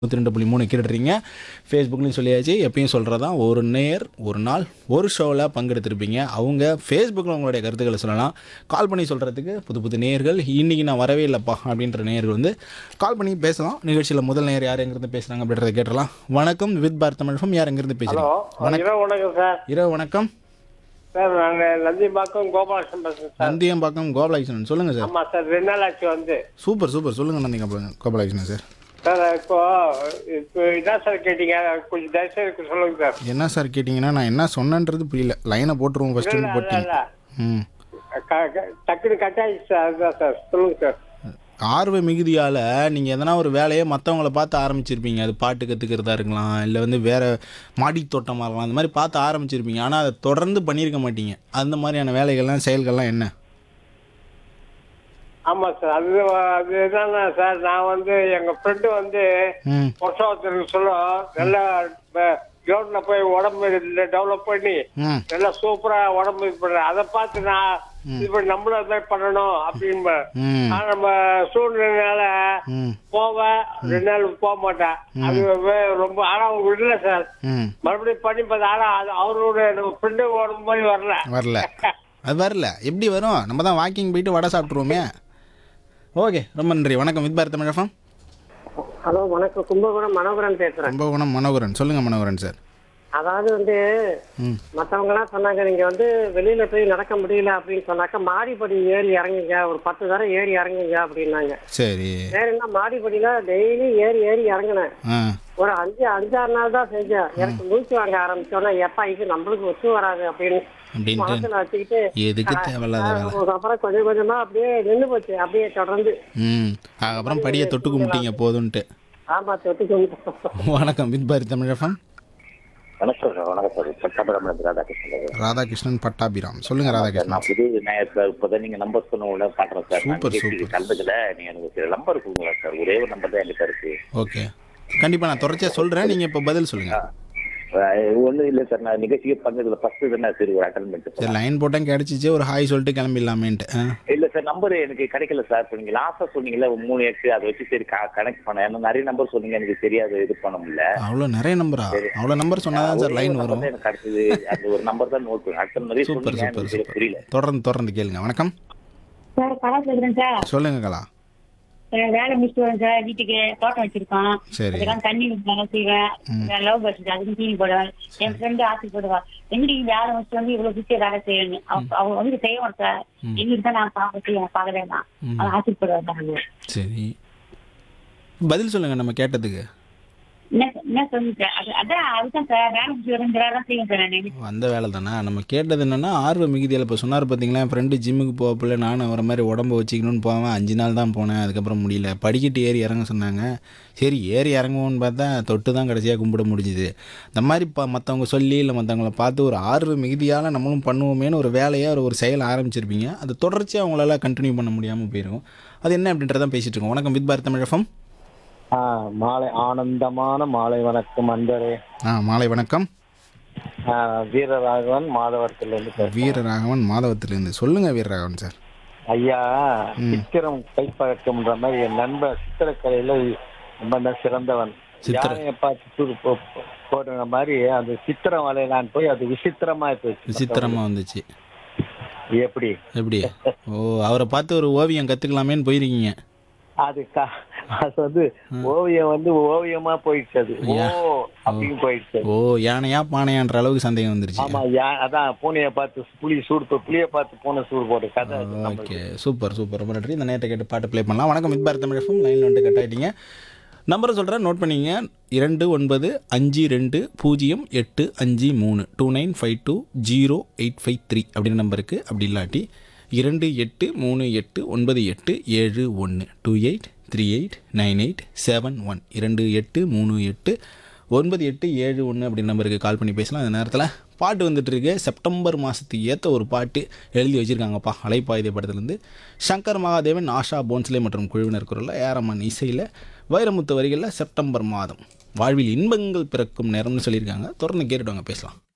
நூற்றி ரெண்டு புள்ளி மூணு கேட்டுறீங்க ஃபேஸ்புக்லையும் சொல்லியாச்சு எப்பயும் சொல்கிறதான் ஒரு நேர் ஒரு நாள் ஒரு ஷோவில் பங்கெடுத்திருப்பீங்க அவங்க ஃபேஸ்புக்கில் உங்களுடைய கருத்துக்களை சொல்லலாம் கால் பண்ணி சொல்கிறதுக்கு புது புது நேர்கள் இன்றைக்கி நான் வரவே இல்லைப்பா அப்படின்ற நேர்கள் வந்து கால் பண்ணி பேசலாம் நிகழ்ச்சியில் முதல் நேர் யார் எங்கேருந்து பேசுகிறாங்க அப்படின்றத கேட்டலாம் வணக்கம் வித் பாரத் தமிழகம் யார் எங்கேருந்து ஹலோ பேசுகிறீங்க இரவு வணக்கம் சார் இரவு வணக்கம் சார் நான் நந்திம்பாக்கம் கோபாலகிருஷ்ணன் பேசுறேன் சார் நந்தியம்பாக்கம் கோபாலகிருஷ்ணன் சொல்லுங்கள் சார் ஆமா சார் ரெண்டு நாள் ஆச்சு வந்து சூப்பர் சூப்பர் சொல்லுங்கள் நந்தியம்பாக்கம் கோபாலகிருஷ்ணன் சார் சார் இப்போ இப்போ இதான் சார் கேட்டீங்க கொஞ்சம் தயவுசெய்து சொல்லுங்க சார் என்ன சார் கேட்டிங்கன்னா நான் என்ன சொன்னேன்றது புரியல லைனை போட்டுருவோம் ஃபஸ்ட்டு இல்ல, இல்ல, போட்டீங்க இல்ல. ம் க- க- டக்குனு கட் ஆயிடுச்சு சார் அதுதான் சார் சொல்லுங்க சார் ஆர்வ மிகுதியால் நீங்கள் எதனா ஒரு வேலையை மற்றவங்கள பார்த்து ஆரம்பிச்சிருப்பீங்க அது பாட்டு கற்றுக்கிறதா இருக்கலாம் இல்லை வந்து வேறு மாடி தோட்டமாக இருக்கலாம் அந்த மாதிரி பார்த்து ஆரம்பிச்சிருப்பீங்க ஆனால் அதை தொடர்ந்து பண்ணியிருக்க மாட்டீங்க அந்த மாதிரியான வேலைகள்லாம் செயல்கள்லாம் என்ன ஆமா சார் அது அது என்னன்னா சார் நான் வந்து எங்க ஃப்ரெண்டு வந்து ம் வருஷம் ஒருத்தருக்கு சொல்லும் நல்லா கிரவுண்ட்ல போய் உடம்பு டெவலப் பண்ணி ம் நல்லா சூப்பரா உடம்பு இது பண்றேன் அதை பார்த்து நான் இது பண்ணி நம்மளும் அது மாதிரி பண்ணணும் அப்படின்னு ம் ஆனா நம்ம சூழ்நிலையால ம் போவேன் ரெண்டு நாள் போக மாட்டேன் அது வே- ரொம்ப ஆனா அவங்க விடல சார் ம் மறுபடியும் பண்ணி பார்த்தா ஆனா அது அவரோட நம்ம ஃப்ரெண்டு உடம்பு மாதிரி வரல வரல அது வரல எப்படி வரும் நம்ம தான் வாக்கிங் போயிட்டு வடை சாப்பிட்ருவோமே ஓகே ரொம்ப நன்றி வணக்கம் வித் பாரத் தமிழகம் ஹலோ வணக்கம் கும்பகோணம் மனோகரன் பேசுறேன் கும்பகோணம் மனோகரன் சொல்லுங்கள் மனோகரன் சார் அதாவது வந்து ம் மத்தவங்க எல்லாம் சொன்னாங்க நீங்க வந்து வெளியில போய் நடக்க முடியல அப்படின்னு சொன்னாக்க மாடிப்படி ஏறி இறங்குங்க ஒரு பத்து தரம் ஏறி இறங்குங்க அப்படின்னாங்க சரி வேற என்ன மாடிப்படியில டெய்லி ஏறி ஏறி இறங்கினேன் ஆ ஒரு அஞ்சு அஞ்சாறு நாள் தான் செஞ்சேன் எனக்கு மூச்சு வாங்க ஆரம்பிச்சோன்னா எப்பா இது நம்மளுக்கு ஒத்து வராது அப்படின்னு அப்படின்ட்டு மனசுல வச்சுக்கிட்டு எதுக்கு தேவையில்லாத வேலை அப்புறம் கொஞ்சம் கொஞ்சமா அப்படியே நின்று போச்சு அப்படியே தொடர்ந்து ம் அதுக்கப்புறம் படியை தொட்டு கும்பிட்டீங்க போதுன்ட்டு ஆமா தொட்டு கொண்டு வணக்கம் வித் பாரத் தமிழகம் வணக்கம் சார் வணக்கம் சார் பட்டாபுரம் ராதாகிருஷ்ணன் சார். ராதாகிருஷ்ணன் பட்டாபிராம் சொல்லுங்க ராதாகிருஷ்ணன் நான் புது நான் சார் இப்போதான் நீங்க நம்பர் சொன்ன உடனே பாக்குறேன் சார் நான் சூப்பர், நிகழ்ச்சிக்கு சூப்பர். கலந்துக்கல நீங்க எனக்கு சில நம்பர் கொடுங்களா சார் ஒரே ஒரு நம்பர் தான் என்கிட்ட இருக்கு ஓகே கண்டிப்பாக நான் தொடர்ச்சியாக சொல்கிறேன் நீங்கள் இப்போ பதில் சொல்லுங்கள் ஒன்றும் இல்லை சார் நான் நிகழ்ச்சிக்கு பங்கத்துல ஃபர்ஸ்ட் தானே சரி ஒரு அட்டன் பண்ணிட்டு சரி லைன் போட்டேன் கிடச்சிச்சு ஒரு ஹாய் சொல்லிட்டு கிளம்பிடலாமேன்ட்டு ஆ இல்ல சார் நம்பர் எனக்கு கிடைக்கல சார் இப்போ நீங்க லாஸ்டா சொன்னீங்கல்ல ஒரு மூணு எட்டு அதை வச்சு சரி கனெக்ட் பண்ணேன் ஏன்னா நிறைய நம்பர் சொன்னீங்க எனக்கு தெரியாது இது பண்ண முடியல அவ்வளோ நிறைய நம்பரா அவ்வளோ நம்பர் சொன்னால் தான் சார் ஒரே லைன் ஒரு number வரும் தான் எனக்கு கிடைச்சது அந்த ஒரு நம்பர் தான் நோட் பண்ணேன் அடுத்த நிறைய சூப்பர் சொன்னீங்க சூப்பர் எனக்கு சூப்பர் புரியல தொடர்ந்து தொடர்ந்து கேளுங்க வணக்கம் சார் கலா சொல்றேன் சார் சொல்லுங்க கலா சார், வேலை முடிச்சுட்டு வரேன் சார் வீட்டுக்கு தோட்டம் வச்சிருக்கோம் சரி அதுக்கெல்லாம் தண்ணி வேலை செய்வேன் லவ் பர்ஸ் அதுக்கு தீனி போடுவேன் என் ஃப்ரெண்டு ஆசை போடுவா எங்கடி இந்த வேலை முடிச்சுட்டு வந்து இவ்வளவு பிடிச்ச வேலை செய்யணும் அவ- அவ வந்து செய்வோம் சார் எங்களுக்கு தான் நான் பார்க்க எனக்கு பார்க்கறேன் தான் அவன் ஆசைப்படுவார் தான் சரி பதில் சொல்லுங்க நம்ம கேட்டதுக்கு என்ன என்ன சொல்லுங்க சார் அது அதான் அதுதான் சார் வேலை முடிச்சு வரேன் வேலை தான் செய்வேன் சார் நான் அந்த வேலை தானே நம்ம கேட்டது என்னன்னா ஆர்வ மிகுதியில் இப்போ சொன்னார் பார்த்தீங்களா என் ஃப்ரெண்டு ஜிம்முக்கு போகப்பில்ல நானும் அவரை மாதிரி உடம்பு வச்சுக்கணும்னு போவேன் அஞ்சு நாள் தான் போனேன் அதுக்கப்புறம் முடியல படிக்கட்டு ஏறி இறங்க சொன்னாங்க சரி ஏறி இறங்குவோன்னு பார்த்தா தொட்டு தான் கடைசியாக கும்பிட முடிஞ்சுது இந்த மாதிரி இப்போ மற்றவங்க சொல்லி இல்லை மற்றவங்கள பார்த்து ஒரு ஆர்வ மிகுதியால் நம்மளும் பண்ணுவோமேன்னு ஒரு வேலையை ஒரு ஒரு செயல் ஆரம்பிச்சிருப்பீங்க அது தொடர்ச்சியாக அவங்களால கண்டினியூ பண்ண முடியாமல் போயிருக்கும் அது என்ன அப்படின்றதான் பேசிட்டு இருக்கோம் வணக்கம் வித் பாரத் தமிழகம் ஆ, மாலை ஆனந்தமான மாலை வணக்கம் அன்பரே ஆ மாலை வணக்கம் ஆ, வீரராகவன் மாதவரத்திலிருந்து பேசுறேன். வீரராகவன் மாதவத்திலிருந்து சொல்லுங்கள் வீரராகவன் சார் ஐயா சித்திரம் கைப்பழக்கம்ன்ற மாதிரி என் நண்பர் சித்திரக்கலையில ரொம்ப தான் சிறந்தவன் சித்திர- யானையை பார்த்து தூர் போ- போ- போடுற மாதிரி அந்த சித்திரம் வலையிலான் போய் அது விசித்திரமா போயிடுச்சு விசித்திரமாக வந்துச்சு எப்படி எப்படி ஓ அவரை பார்த்து ஒரு ஓவியம் கற்றுக்கலாமேன்னு போயிருக்கீங்க அது க- அது வந்து ஓவியம் வந்து ஓவியமா போயிடுச்சு அது ஓ அப்படின்னு போயிடுச்சு ஓ யானையா பானையான்ற அளவுக்கு சந்தேகம் வந்துருச்சு ஆமா யா- அதான் பூனையை பார்த்து புலி சூடு போ- புலியை பார்த்து பூனை சூடு போடுற கதை அது நம்மளுக்கு. ஓகே சூப்பர் சூப்பர் ரொம்ப நன்றி இந்த நேரத்தை கேட்டு பாட்டு ப்ளே பண்ணலாம் வணக்கம் மித் பாரத் தமிழகம் லைனில் வந்துட்டு கட் ஆகிட்டீங்க நம்பரை சொல்கிறேன் நோட் பண்ணிங்க இரண்டு ஒன்பது அஞ்சு ரெண்டு பூஜ்ஜியம் எட்டு அஞ்சு மூணு two nine five two zero eight five three அப்படின்னு நம்பருக்கு அப்படி இல்லாட்டி இரண்டு எட்டு மூணு எட்டு ஒன்பது எட்டு ஏழு ஒன்று two eight three eight nine eight seven one இரண்டு எட்டு மூணு எட்டு ஒன்பது எட்டு ஏழு ஒன்று அப்படி நம்பருக்கு கால் பண்ணி பேசலாம் அந்த நேரத்தில் பாட்டு வந்துட்டு இருக்கு செப்டம்பர் மாதத்துக்கு ஏற்ற ஒரு பாட்டு எழுதி வச்சுருக்காங்கப்பா அலைப்பாயுதை படத்துலேருந்து சங்கர் மகாதேவன் ஆஷா போன்ஸ்லே மற்றும் குழுவினர் குரலில் ஏரம்மன் இசையில் வைரமுத்து வரிகளில் செப்டம்பர் மாதம் வாழ்வில் இன்பங்கள் பிறக்கும் நேரம்னு சொல்லியிருக்காங்க தொடர்ந்து கேட்டுட்டு வாங்க பேசலாம்